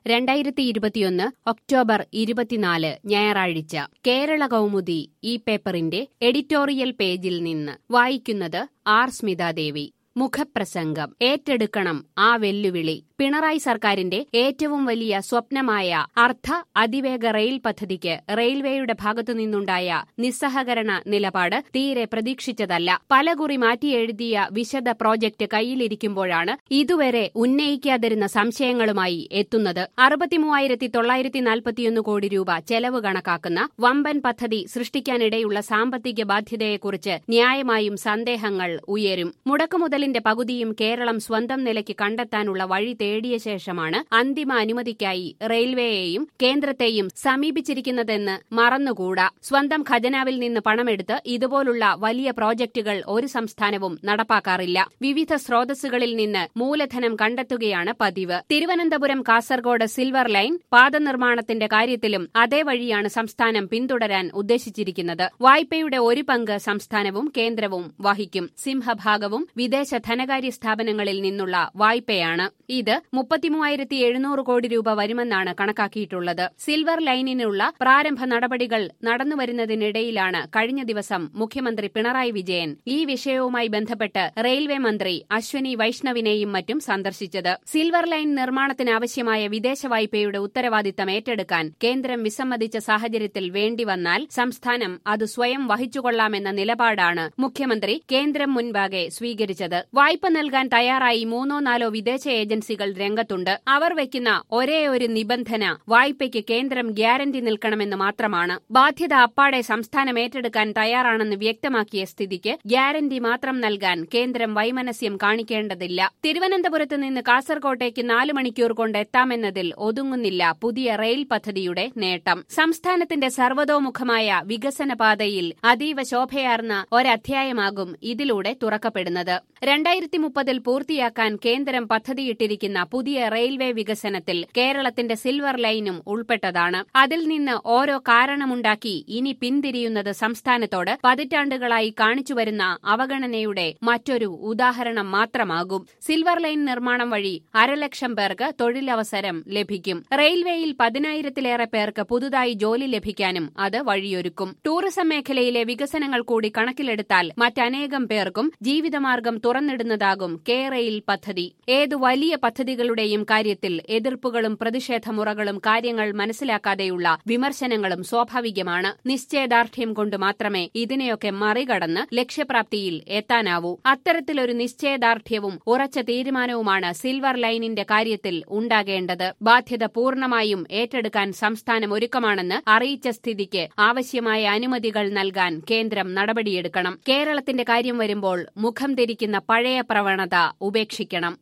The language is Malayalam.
രണ്ടായിരത്തി ഇരുപത്തിയൊന്ന് ഒക്ടോബർ ഇരുപത്തിനാല് ഞായറാഴ്ച കേരള കൗമുദി ഈ പേപ്പറിന്റെ എഡിറ്റോറിയൽ പേജിൽ നിന്ന് വായിക്കുന്നത് ആർ സ്മിതാദേവി മുഖപ്രസംഗം ഏറ്റെടുക്കണം ആ വെല്ലുവിളി പിണറായി സർക്കാരിന്റെ ഏറ്റവും വലിയ സ്വപ്നമായ അർദ്ധ അതിവേഗ റെയിൽ പദ്ധതിക്ക് റെയിൽവേയുടെ ഭാഗത്തുനിന്നുണ്ടായ നിസ്സഹകരണ നിലപാട് തീരെ പ്രതീക്ഷിച്ചതല്ല പലകുറി മാറ്റിയെഴുതിയ വിശദ പ്രോജക്ട് കയ്യിലിരിക്കുമ്പോഴാണ് ഇതുവരെ ഉന്നയിക്കാതിരുന്ന സംശയങ്ങളുമായി എത്തുന്നത് അറുപത്തിമൂവായിരത്തി തൊള്ളായിരത്തി നാൽപ്പത്തിയൊന്ന് കോടി രൂപ ചെലവ് കണക്കാക്കുന്ന വമ്പൻ പദ്ധതി സൃഷ്ടിക്കാനിടയുള്ള സാമ്പത്തിക ബാധ്യതയെക്കുറിച്ച് ന്യായമായും സന്ദേഹങ്ങൾ ഉയരും മുടക്കുമുതലിന്റെ പകുതിയും കേരളം സ്വന്തം നിലയ്ക്ക് കണ്ടെത്താനുള്ള വഴി തേടിയ ശേഷമാണ് അന്തിമ അനുമതിക്കായി റെയിൽവേയെയും കേന്ദ്രത്തെയും സമീപിച്ചിരിക്കുന്നതെന്ന് മറന്നുകൂടാ സ്വന്തം ഖജനാവിൽ നിന്ന് പണമെടുത്ത് ഇതുപോലുള്ള വലിയ പ്രോജക്ടുകൾ ഒരു സംസ്ഥാനവും നടപ്പാക്കാറില്ല വിവിധ സ്രോതസ്സുകളിൽ നിന്ന് മൂലധനം കണ്ടെത്തുകയാണ് പതിവ് തിരുവനന്തപുരം കാസർഗോഡ് സിൽവർ ലൈൻ പാതനിർമ്മാണത്തിന്റെ കാര്യത്തിലും അതേ വഴിയാണ് സംസ്ഥാനം പിന്തുടരാൻ ഉദ്ദേശിച്ചിരിക്കുന്നത് വായ്പയുടെ ഒരു പങ്ക് സംസ്ഥാനവും കേന്ദ്രവും വഹിക്കും സിംഹഭാഗവും വിദേശ ധനകാര്യ സ്ഥാപനങ്ങളിൽ നിന്നുള്ള വായ്പയാണ് ഇത് മുപ്പത്തിമൂവായിരത്തി എഴുന്നൂറ് കോടി രൂപ വരുമെന്നാണ് കണക്കാക്കിയിട്ടുള്ളത് സിൽവർ ലൈനിനുള്ള പ്രാരംഭ നടപടികൾ നടന്നുവരുന്നതിനിടയിലാണ് കഴിഞ്ഞ ദിവസം മുഖ്യമന്ത്രി പിണറായി വിജയൻ ഈ വിഷയവുമായി ബന്ധപ്പെട്ട് റെയിൽവേ മന്ത്രി അശ്വനി വൈഷ്ണവിനെയും മറ്റും സന്ദർശിച്ചത് സിൽവർ ലൈൻ നിർമ്മാണത്തിനാവശ്യമായ വിദേശ വായ്പയുടെ ഉത്തരവാദിത്തം ഏറ്റെടുക്കാൻ കേന്ദ്രം വിസമ്മതിച്ച സാഹചര്യത്തിൽ വേണ്ടിവന്നാൽ സംസ്ഥാനം അത് സ്വയം വഹിച്ചുകൊള്ളാമെന്ന നിലപാടാണ് മുഖ്യമന്ത്രി കേന്ദ്രം മുൻപാകെ സ്വീകരിച്ചത് വായ്പ നൽകാൻ തയ്യാറായി മൂന്നോ നാലോ വിദേശ ഏജൻസികൾ രംഗത്തുണ്ട് അവർ വയ്ക്കുന്ന ഒരേ ഒരു നിബന്ധന വായ്പയ്ക്ക് കേന്ദ്രം ഗ്യാരണ്ടി നിൽക്കണമെന്ന് മാത്രമാണ് ബാധ്യത അപ്പാടെ സംസ്ഥാനം ഏറ്റെടുക്കാൻ തയ്യാറാണെന്ന് വ്യക്തമാക്കിയ സ്ഥിതിക്ക് ഗ്യാരണ്ടി മാത്രം നൽകാൻ കേന്ദ്രം വൈമനസ്യം കാണിക്കേണ്ടതില്ല തിരുവനന്തപുരത്ത് നിന്ന് കാസർകോട്ടേക്ക് നാല് മണിക്കൂർ കൊണ്ട് എത്താമെന്നതിൽ ഒതുങ്ങുന്നില്ല പുതിയ റെയിൽ പദ്ധതിയുടെ നേട്ടം സംസ്ഥാനത്തിന്റെ സർവതോമുഖമായ വികസന പാതയിൽ അതീവ ശോഭയാർന്ന ഒരധ്യായമാകും ഇതിലൂടെ തുറക്കപ്പെടുന്നത് രണ്ടായിരത്തി മുപ്പതിൽ പൂർത്തിയാക്കാൻ കേന്ദ്രം പദ്ധതിയിട്ടിരിക്കുന്ന പുതിയ റെയിൽവേ വികസനത്തിൽ കേരളത്തിന്റെ സിൽവർ ലൈനും ഉൾപ്പെട്ടതാണ് അതിൽ നിന്ന് ഓരോ കാരണമുണ്ടാക്കി ഇനി പിന്തിരിയുന്നത് സംസ്ഥാനത്തോട് പതിറ്റാണ്ടുകളായി കാണിച്ചുവരുന്ന അവഗണനയുടെ മറ്റൊരു ഉദാഹരണം മാത്രമാകും സിൽവർ ലൈൻ നിർമ്മാണം വഴി അരലക്ഷം പേർക്ക് തൊഴിലവസരം ലഭിക്കും റെയിൽവേയിൽ പതിനായിരത്തിലേറെ പേർക്ക് പുതുതായി ജോലി ലഭിക്കാനും അത് വഴിയൊരുക്കും ടൂറിസം മേഖലയിലെ വികസനങ്ങൾ കൂടി കണക്കിലെടുത്താൽ മറ്റനേകം പേർക്കും ജീവിതമാർഗം തുറന്നിടുന്നതാകും കെ റെയിൽ പദ്ധതി ഏതു വലിയ പദ്ധതികളുടെയും കാര്യത്തിൽ എതിർപ്പുകളും പ്രതിഷേധമുറകളും കാര്യങ്ങൾ മനസ്സിലാക്കാതെയുള്ള വിമർശനങ്ങളും സ്വാഭാവികമാണ് നിശ്ചയദാർഢ്യം കൊണ്ട് മാത്രമേ ഇതിനെയൊക്കെ മറികടന്ന് ലക്ഷ്യപ്രാപ്തിയിൽ എത്താനാവൂ അത്തരത്തിലൊരു നിശ്ചയദാർഢ്യവും ഉറച്ച തീരുമാനവുമാണ് സിൽവർ ലൈനിന്റെ കാര്യത്തിൽ ഉണ്ടാകേണ്ടത് ബാധ്യത പൂർണ്ണമായും ഏറ്റെടുക്കാൻ സംസ്ഥാനം ഒരുക്കമാണെന്ന് അറിയിച്ച സ്ഥിതിക്ക് ആവശ്യമായ അനുമതികൾ നൽകാൻ കേന്ദ്രം നടപടിയെടുക്കണം കേരളത്തിന്റെ കാര്യം വരുമ്പോൾ മുഖം തിരിക്കുന്ന പഴയ പ്രവണത ഉപേക്ഷിക്കണം